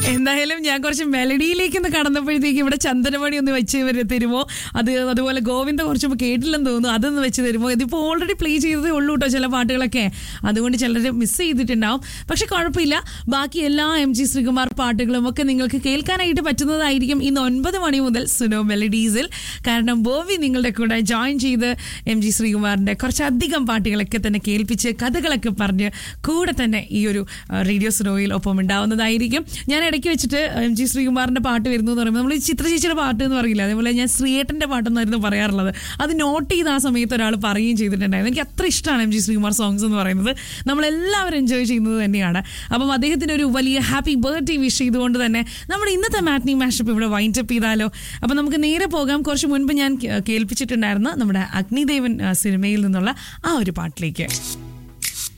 എന്തായാലും ഞാൻ കുറച്ച് മെലഡിയിലേക്ക് ഒന്ന് കടന്നപ്പോഴത്തേക്ക് ഇവിടെ ചന്ദനമണി ഒന്ന് വെച്ച് ഇവര് തരുമോ അത് അതുപോലെ ഗോവിന്ദ കുറച്ച് മുമ്പ് കേട്ടില്ലെന്ന് തോന്നുന്നു അതൊന്ന് വെച്ച് തരുമോ ഇതിപ്പോൾ ഓൾറെഡി പ്ലേ ചെയ്തതേ ഉള്ളൂ കേട്ടോ ചില പാട്ടുകളൊക്കെ അതുകൊണ്ട് ചിലർ മിസ് ചെയ്തിട്ടുണ്ടാവും പക്ഷെ കുഴപ്പമില്ല ബാക്കി എല്ലാ എം ജി ശ്രീകുമാർ പാട്ടുകളും ഒക്കെ നിങ്ങൾക്ക് കേൾക്കാനായിട്ട് പറ്റുന്നതായിരിക്കും ഇന്ന് ഒൻപത് മണി മുതൽ സുനോ മെലഡീസിൽ കാരണം ബോവി നിങ്ങളുടെ കൂടെ ജോയിൻ ചെയ്ത് എം ജി ശ്രീകുമാറിന്റെ കുറച്ചധികം പാട്ടുകളൊക്കെ തന്നെ കേൾപ്പിച്ച് കഥകളൊക്കെ പറഞ്ഞ് കൂടെ തന്നെ ഈ ഒരു ആ, റേഡിയോ സ്നോയിൽ ഒപ്പം ഉണ്ടാവുന്നതായിരിക്കും ഞാൻ ഇടയ്ക്ക് വെച്ചിട്ട് എം ജി ശ്രീകുമാറിന്റെ പാട്ട് വരുന്നു എന്ന് പറയുമ്പോൾ നമ്മൾ ഈ ചിത്ര ചേച്ചിയുടെ പാട്ട് എന്ന് പറയില്ല അതേപോലെ ഞാൻ ശ്രീയേട്ടന്റെ പാട്ടെന്നായിരുന്നു പറയാറുള്ളത് അത് നോട്ട് ചെയ്ത് ആ സമയത്ത് ഒരാൾ പറയുകയും ചെയ്തിട്ടുണ്ടായിരുന്നു എനിക്ക് അത്ര ഇഷ്ടമാണ് എം ജി ശ്രീകുമാർ സോങ്സ് എന്ന് പറയുന്നത് നമ്മളെല്ലാവരും എൻജോയ് ചെയ്യുന്നത് തന്നെയാണ് അപ്പം അദ്ദേഹത്തിന് ഒരു വലിയ ഹാപ്പി ബർത്ത്ഡേ വിഷ് ചെയ്തുകൊണ്ട് തന്നെ നമ്മുടെ ഇന്നത്തെ മാറ്റ്നി മാഷപ്പ് ഇവിടെ വൈൻഡ് അപ്പ് ചെയ്താലോ അപ്പം നമുക്ക് നേരെ പോകാം കുറച്ച് മുൻപ് ഞാൻ കേ- കേൾപ്പിച്ചിട്ടുണ്ടായിരുന്ന നമ്മുടെ അഗ്നിദേവൻ ആ, സിനിമയിൽ നിന്നുള്ള ആ ഒരു പാട്ടിലേക്ക്